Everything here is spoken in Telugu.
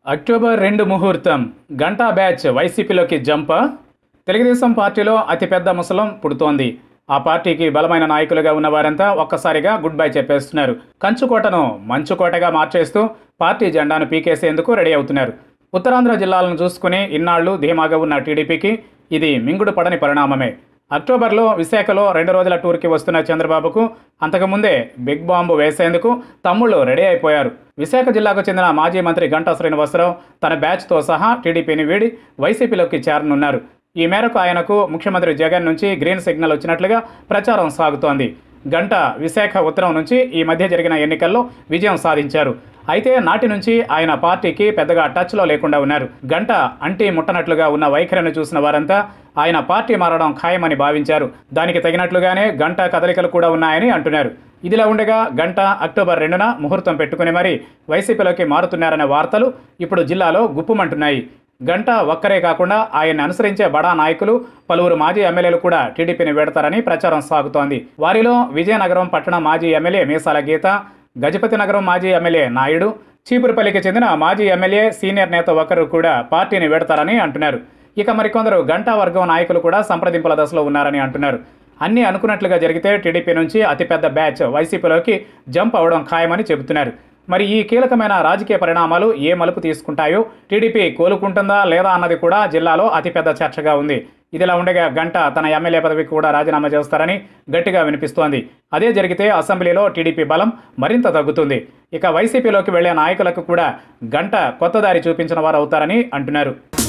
అక్టోబర్ రెండు ముహూర్తం గంటా బ్యాచ్ వైసీపీలోకి జంప తెలుగుదేశం పార్టీలో అతిపెద్ద ముసలం పుడుతోంది ఆ పార్టీకి బలమైన నాయకులుగా ఉన్న వారంతా ఒక్కసారిగా గుడ్ బై చెప్పేస్తున్నారు కంచుకోటను మంచుకోటగా మార్చేస్తూ పార్టీ జెండాను పీకేసేందుకు రెడీ అవుతున్నారు ఉత్తరాంధ్ర జిల్లాలను చూసుకుని ఇన్నాళ్లు ధీమాగా ఉన్న టీడీపీకి ఇది మింగుడు పడని పరిణామమే అక్టోబర్లో విశాఖలో రెండు రోజుల టూర్కి వస్తున్న చంద్రబాబుకు అంతకుముందే బిగ్ బాంబు వేసేందుకు తమ్ముళ్ళు రెడీ అయిపోయారు విశాఖ జిల్లాకు చెందిన మాజీ మంత్రి గంటా శ్రీనివాసరావు తన బ్యాచ్తో సహా టీడీపీని వీడి వైసీపీలోకి చేరనున్నారు ఈ మేరకు ఆయనకు ముఖ్యమంత్రి జగన్ నుంచి గ్రీన్ సిగ్నల్ వచ్చినట్లుగా ప్రచారం సాగుతోంది గంట విశాఖ ఉత్తరం నుంచి ఈ మధ్య జరిగిన ఎన్నికల్లో విజయం సాధించారు అయితే నాటి నుంచి ఆయన పార్టీకి పెద్దగా టచ్లో లేకుండా ఉన్నారు గంట అంటి ముట్టనట్లుగా ఉన్న వైఖరిని చూసిన వారంతా ఆయన పార్టీ మారడం ఖాయమని భావించారు దానికి తగినట్లుగానే గంట కదలికలు కూడా ఉన్నాయని అంటున్నారు ఇదిలా ఉండగా గంట అక్టోబర్ రెండున ముహూర్తం పెట్టుకుని మరీ వైసీపీలోకి మారుతున్నారనే వార్తలు ఇప్పుడు జిల్లాలో గుప్పుమంటున్నాయి గంట ఒక్కరే కాకుండా ఆయన్ని అనుసరించే బడా నాయకులు పలువురు మాజీ ఎమ్మెల్యేలు కూడా టీడీపీని వెడతారని ప్రచారం సాగుతోంది వారిలో విజయనగరం పట్టణ మాజీ ఎమ్మెల్యే మీసాల గీత గజపతి నగరం మాజీ ఎమ్మెల్యే నాయుడు చీపురుపల్లికి చెందిన మాజీ ఎమ్మెల్యే సీనియర్ నేత ఒకరు కూడా పార్టీని వెడతారని అంటున్నారు ఇక మరికొందరు గంటా వర్గం నాయకులు కూడా సంప్రదింపుల దశలో ఉన్నారని అంటున్నారు అన్నీ అనుకున్నట్లుగా జరిగితే టీడీపీ నుంచి అతిపెద్ద బ్యాచ్ వైసీపీలోకి జంప్ అవడం ఖాయమని చెబుతున్నారు మరి ఈ కీలకమైన రాజకీయ పరిణామాలు ఏ మలుపు తీసుకుంటాయో టీడీపీ కోలుకుంటుందా లేదా అన్నది కూడా జిల్లాలో అతిపెద్ద చర్చగా ఉంది ఇదిలా ఉండగా గంట తన ఎమ్మెల్యే పదవికి కూడా రాజీనామా చేస్తారని గట్టిగా వినిపిస్తోంది అదే జరిగితే అసెంబ్లీలో టీడీపీ బలం మరింత తగ్గుతుంది ఇక వైసీపీలోకి వెళ్లే నాయకులకు కూడా గంట కొత్త దారి చూపించిన వారు అవుతారని అంటున్నారు